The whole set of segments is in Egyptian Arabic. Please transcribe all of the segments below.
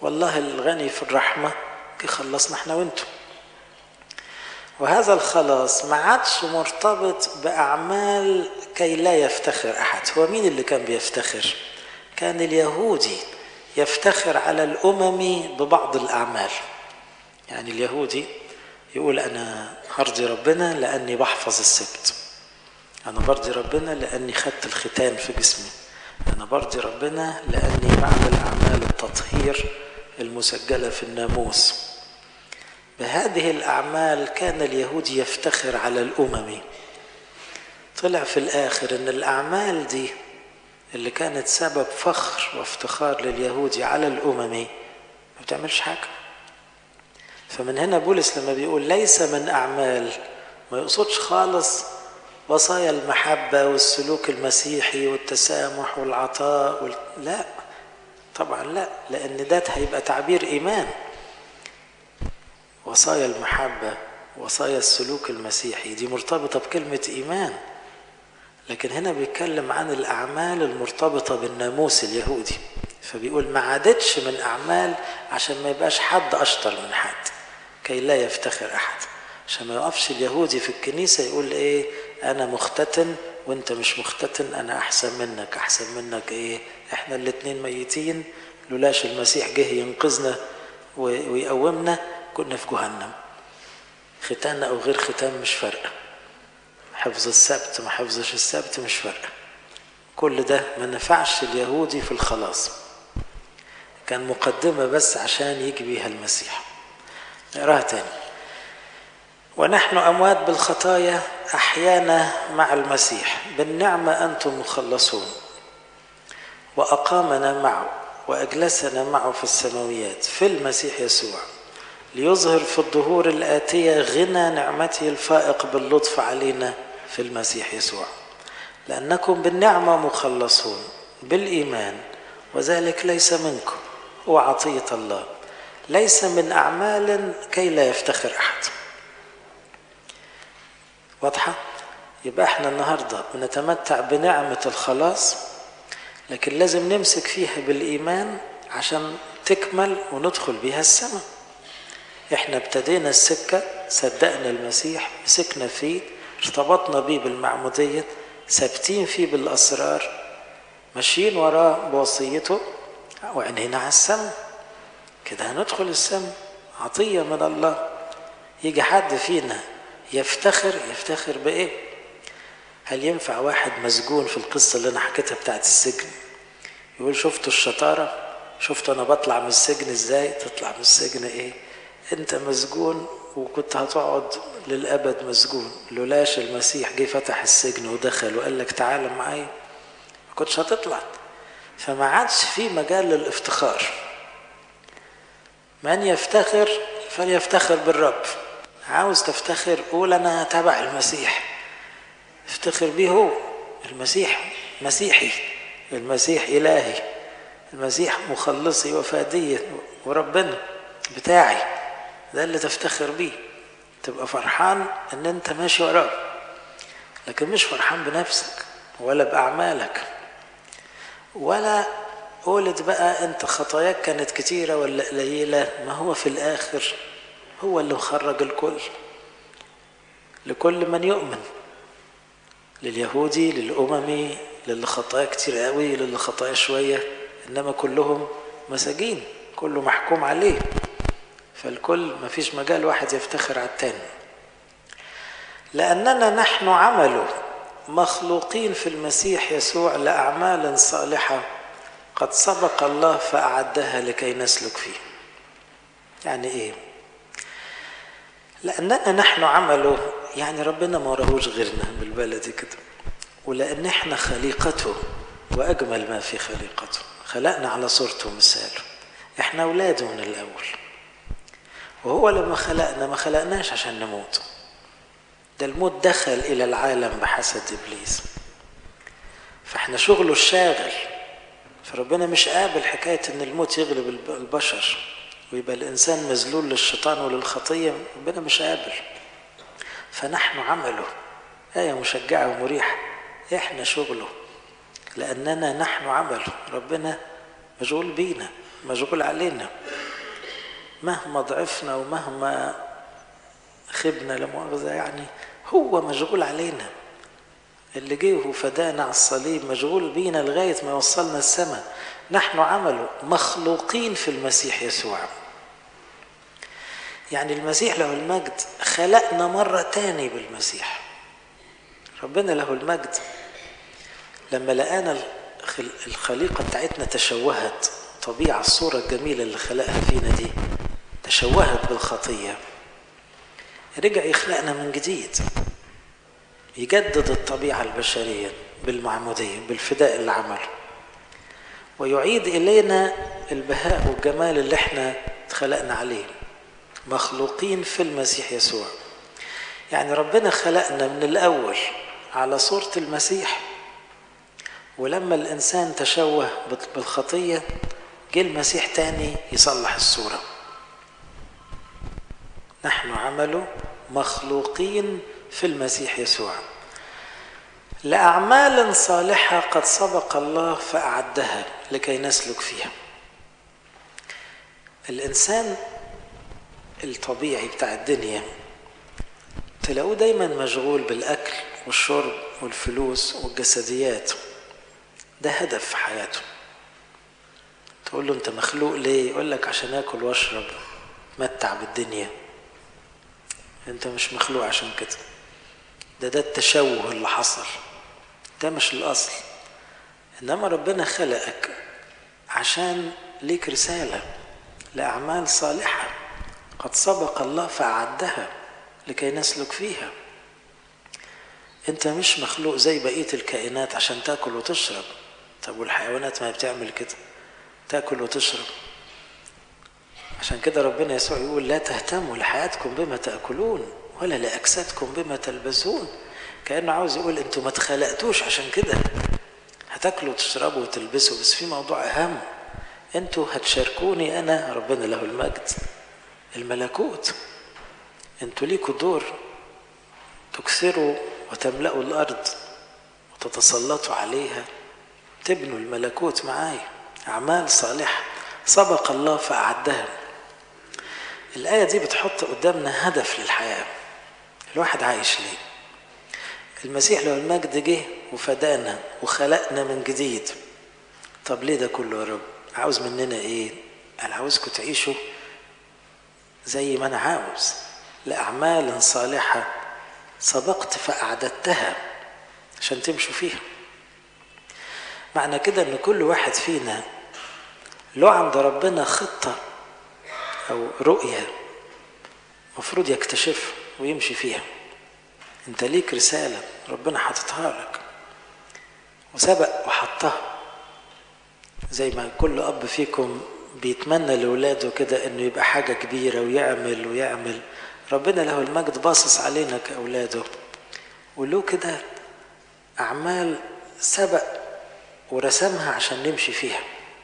والله الغني في الرحمة يخلصنا احنا وانتم وهذا الخلاص ما عادش مرتبط بأعمال كي لا يفتخر أحد هو مين اللي كان بيفتخر كان اليهودي يفتخر على الأمم ببعض الأعمال يعني اليهودي يقول أنا هرضي ربنا لأني بحفظ السبت أنا برضي ربنا لأني خدت الختان في جسمي أنا برضي ربنا لأني بعمل أعمال التطهير المسجلة في الناموس بهذه الأعمال كان اليهود يفتخر على الأمم طلع في الآخر أن الأعمال دي اللي كانت سبب فخر وافتخار لليهودي على الأمم ما بتعملش حاجة فمن هنا بولس لما بيقول ليس من أعمال ما يقصدش خالص وصايا المحبة والسلوك المسيحي والتسامح والعطاء وال... لا طبعا لا لأن ده هيبقى تعبير إيمان وصايا المحبة وصايا السلوك المسيحي دي مرتبطة بكلمة إيمان لكن هنا بيتكلم عن الأعمال المرتبطة بالناموس اليهودي فبيقول ما عادتش من أعمال عشان ما يبقاش حد أشطر من حد كي لا يفتخر أحد عشان ما يقفش اليهودي في الكنيسة يقول إيه أنا مختتن وأنت مش مختتن أنا أحسن منك أحسن منك إيه إحنا الاتنين ميتين لولاش المسيح جه ينقذنا ويقومنا كنا في جهنم ختان أو غير ختان مش فارقة حفظ السبت ما حفظش السبت مش فارقة كل ده ما نفعش اليهودي في الخلاص كان مقدمة بس عشان يجي بيها المسيح نقراها تاني ونحن أموات بالخطايا أحيانا مع المسيح بالنعمة أنتم مخلصون وأقامنا معه وأجلسنا معه في السماويات في المسيح يسوع ليظهر في الظهور الآتية غنى نعمته الفائق باللطف علينا في المسيح يسوع لأنكم بالنعمة مخلصون بالإيمان وذلك ليس منكم هو عطية الله ليس من أعمال كي لا يفتخر أحد واضحة؟ يبقى احنا النهاردة بنتمتع بنعمة الخلاص لكن لازم نمسك فيها بالإيمان عشان تكمل وندخل بيها السماء احنا ابتدينا السكة صدقنا المسيح مسكنا فيه ارتبطنا بيه بالمعمودية ثابتين فيه بالأسرار ماشيين وراه بوصيته وعينينا على السماء كده هندخل السماء عطية من الله يجي حد فينا يفتخر يفتخر بإيه هل ينفع واحد مسجون في القصة اللي أنا حكيتها بتاعت السجن يقول شفتوا الشطارة شفتوا أنا بطلع من السجن إزاي تطلع من السجن إيه أنت مسجون وكنت هتقعد للأبد مسجون لولاش المسيح جه فتح السجن ودخل وقال لك تعالى معايا ما كنتش هتطلع فما عادش في مجال للافتخار من يفتخر فليفتخر بالرب عاوز تفتخر قول انا تبع المسيح افتخر بيه هو المسيح مسيحي المسيح الهي المسيح مخلصي وفادي وربنا بتاعي ده اللي تفتخر بيه تبقى فرحان ان انت ماشي وراه لكن مش فرحان بنفسك ولا باعمالك ولا قولت بقى انت خطاياك كانت كتيرة ولا قليلة ما هو في الاخر هو اللي مخرج الكل لكل من يؤمن لليهودي للأممي للي خطايا كتير قوي للي خطايا شوية إنما كلهم مساجين كله محكوم عليه فالكل ما فيش مجال واحد يفتخر على التاني لأننا نحن عمله مخلوقين في المسيح يسوع لأعمال صالحة قد سبق الله فأعدها لكي نسلك فيه يعني إيه لأننا نحن عمله يعني ربنا ما وراهوش غيرنا بالبلدي كده ولأن احنا خليقته وأجمل ما في خليقته خلقنا على صورته ومثاله احنا أولاده من الأول وهو لما خلقنا ما خلقناش عشان نموت ده الموت دخل إلى العالم بحسد إبليس فاحنا شغله الشاغل فربنا مش قابل حكاية إن الموت يغلب البشر ويبقى الإنسان مذلول للشيطان وللخطية ربنا مش قابل فنحن عمله آية مشجعة ومريحة إحنا شغله لأننا نحن عمله ربنا مشغول بينا مشغول علينا مهما ضعفنا ومهما خبنا لمؤاخذة يعني هو مشغول علينا اللي جه وفدانا على الصليب مشغول بينا لغاية ما يوصلنا السماء نحن عمله مخلوقين في المسيح يسوع يعني المسيح له المجد خلقنا مرة تاني بالمسيح ربنا له المجد لما لقانا الخليقة بتاعتنا تشوهت طبيعة الصورة الجميلة اللي خلقها فينا دي تشوهت بالخطية رجع يخلقنا من جديد يجدد الطبيعة البشرية بالمعمودية بالفداء اللي عمله ويعيد إلينا البهاء والجمال اللي احنا اتخلقنا عليه مخلوقين في المسيح يسوع يعني ربنا خلقنا من الأول على صورة المسيح ولما الإنسان تشوه بالخطية جه المسيح تاني يصلح الصورة نحن عمله مخلوقين في المسيح يسوع لأعمال صالحة قد سبق الله فأعدها لكي نسلك فيها الإنسان الطبيعي بتاع الدنيا تلاقوه دايما مشغول بالأكل والشرب والفلوس والجسديات ده هدف في حياته تقول له انت مخلوق ليه يقول لك عشان اكل واشرب متع بالدنيا انت مش مخلوق عشان كده ده ده التشوه اللي حصل ده مش الاصل انما ربنا خلقك عشان ليك رساله لاعمال صالحه قد سبق الله فاعدها لكي نسلك فيها انت مش مخلوق زي بقيه الكائنات عشان تاكل وتشرب طب والحيوانات ما بتعمل كده تاكل وتشرب عشان كده ربنا يسوع يقول لا تهتموا لحياتكم بما تاكلون ولا لاجسادكم بما تلبسون كانه عاوز يقول انتوا ما اتخلقتوش عشان كده هتاكلوا وتشربوا وتلبسوا بس في موضوع اهم انتوا هتشاركوني انا ربنا له المجد الملكوت انتوا ليكوا دور تكثروا وتملأوا الارض وتتسلطوا عليها تبنوا الملكوت معايا اعمال صالحه سبق الله فاعدها الايه دي بتحط قدامنا هدف للحياه الواحد عايش ليه المسيح له المجد جه وفدانا وخلقنا من جديد طب ليه ده كله يا رب عاوز مننا ايه انا عاوزكم تعيشوا زي ما انا عاوز لاعمال صالحه سبقت فاعددتها عشان تمشوا فيها معنى كده ان كل واحد فينا له عند ربنا خطه او رؤيه مفروض يكتشفها ويمشي فيها انت ليك رساله ربنا حاططها لك وسبق وحطها زي ما كل اب فيكم بيتمنى لاولاده كده انه يبقى حاجه كبيره ويعمل ويعمل ربنا له المجد باصص علينا كاولاده وله كده اعمال سبق ورسمها عشان نمشي فيها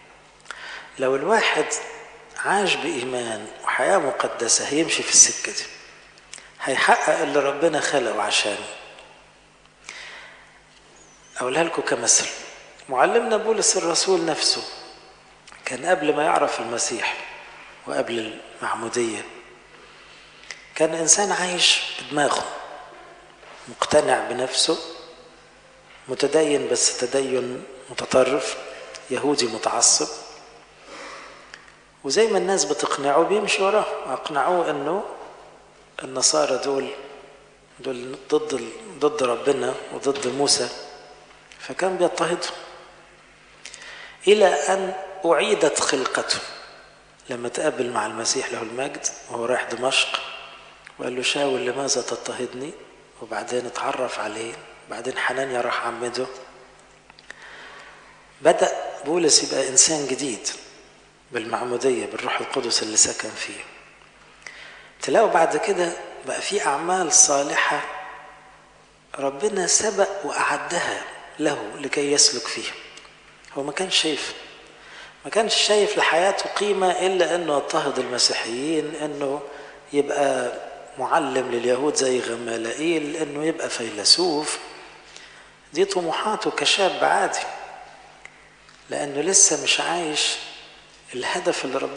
لو الواحد عاش بإيمان وحياة مقدسة هيمشي في السكة دي هيحقق اللي ربنا خلقه عشانه أقولها لكم كمثل معلمنا بولس الرسول نفسه كان قبل ما يعرف المسيح وقبل المعمودية كان إنسان عايش بدماغه مقتنع بنفسه متدين بس تدين متطرف يهودي متعصب وزي ما الناس بتقنعه بيمشي وراه اقنعوه انه النصارى دول دول ضد ضد ربنا وضد موسى فكان بيضطهدهم الى ان اعيدت خلقته لما تقابل مع المسيح له المجد وهو رايح دمشق وقال له شاول لماذا تضطهدني وبعدين اتعرف عليه بعدين حنانيا راح عمده بدأ بولس يبقى إنسان جديد بالمعمودية بالروح القدس اللي سكن فيه تلاقوا بعد كده بقى في أعمال صالحة ربنا سبق وأعدها له لكي يسلك فيها هو ما كانش شايف ما كانش شايف لحياته قيمة إلا أنه يضطهد المسيحيين أنه يبقى معلم لليهود زي غمالائيل أنه يبقى فيلسوف دي طموحاته كشاب عادي لأنه لسه مش عايش الهدف اللي ربنا